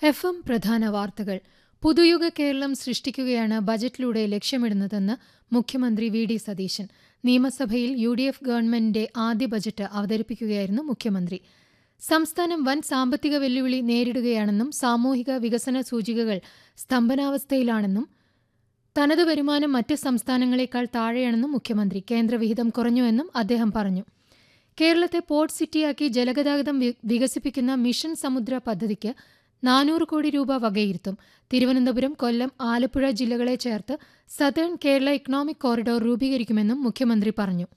F M പ്രധാന വാർത്തകൾ പുതുയുഗ കേരളം സൃഷ്ടിക്കുകയാണ് ബജറ്റിലൂടെ ലക്ഷ്യമിടുന്നതെന്ന് മുഖ്യമന്ത്രി വി ഡി സതീശൻ നിയമസഭയിൽ യു ഡി എഫ് ഗവൺമെന്റിന്റെ ആദ്യ ബജറ്റ് അവതരിപ്പിക്കുകയായിരുന്നു മുഖ്യമന്ത്രി സംസ്ഥാനം വൻ സാമ്പത്തിക വെല്ലുവിളി നേരിടുകയാണെന്നും സാമൂഹിക വികസന സൂചികകൾ സ്തംഭനാവസ്ഥയിലാണെന്നും തനത് വരുമാനം മറ്റ് സംസ്ഥാനങ്ങളെക്കാൾ താഴെയാണെന്നും മുഖ്യമന്ത്രി കേന്ദ്രവിഹിതം കുറഞ്ഞുവെന്നും അദ്ദേഹം പറഞ്ഞു കേരളത്തെ പോർട്ട് സിറ്റിയാക്കി ജലഗതാഗതം വി- വികസിപ്പിക്കുന്ന മിഷൻ സമുദ്ര പദ്ധതിക്ക് നാനൂറ് കോടി രൂപ വകയിരുത്തും തിരുവനന്തപുരം കൊല്ലം ആലപ്പുഴ ജില്ലകളെ ചേർത്ത് സതേൺ കേരള ഇക്കണോമിക് കോറിഡോർ രൂപീകരിക്കുമെന്നും മുഖ്യമന്ത്രി പറഞ്ഞു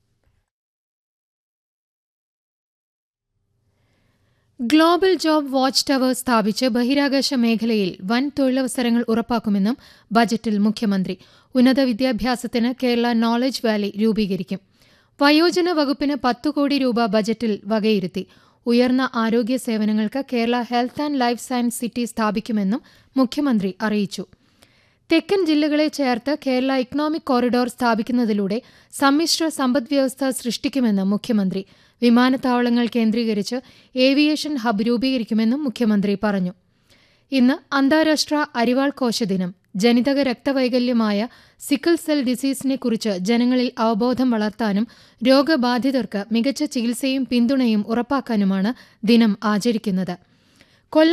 ഗ്ലോബൽ ജോബ് വാച്ച് ടവർ സ്ഥാപിച്ച് ബഹിരാകാശ മേഖലയിൽ വൻ തൊഴിലവസരങ്ങൾ ഉറപ്പാക്കുമെന്നും ബജറ്റിൽ മുഖ്യമന്ത്രി ഉന്നത വിദ്യാഭ്യാസത്തിന് കേരള നോളജ് വാലി രൂപീകരിക്കും വയോജന വകുപ്പിന് പത്തു കോടി രൂപ ബജറ്റിൽ വകയിരുത്തി ഉയർന്ന ആരോഗ്യ സേവനങ്ങൾക്ക് Kerala health and life science city സ്ഥാപിക്കുമെന്നും മുഖ്യമന്ത്രി അറിയിച്ചു തെക്കൻ ജില്ലകളെ ചേർത്ത് കേരള ഇക്കണോമിക് കോറിഡോർ സ്ഥാപിക്കുന്നതിലൂടെ സമ്മിശ്ര സമ്പദ്വ്യവസ്ഥ സൃഷ്ടിക്കുമെന്ന് മുഖ്യമന്ത്രി വിമാനത്താവളങ്ങൾ കേന്ദ്രീകരിച്ച് ഏവിയേഷൻ ഹബ് രൂപീകരിക്കുമെന്നും മുഖ്യമന്ത്രി പറഞ്ഞു ഇന്ന് അന്താരാഷ്ട്ര അരിവാൾ കോശ ദിനം ജനിതക രക്തവൈകല്യമായ സിക്കിൾ സെൽ ഡിസീസിനെക്കുറിച്ച് ജനങ്ങളിൽ അവബോധം വളർത്താനും രോഗബാധിതർക്ക് മികച്ച ചികിത്സയും പിന്തുണയും ഉറപ്പാക്കാനുമാണ് ദിനം ആചരിക്കുന്നത്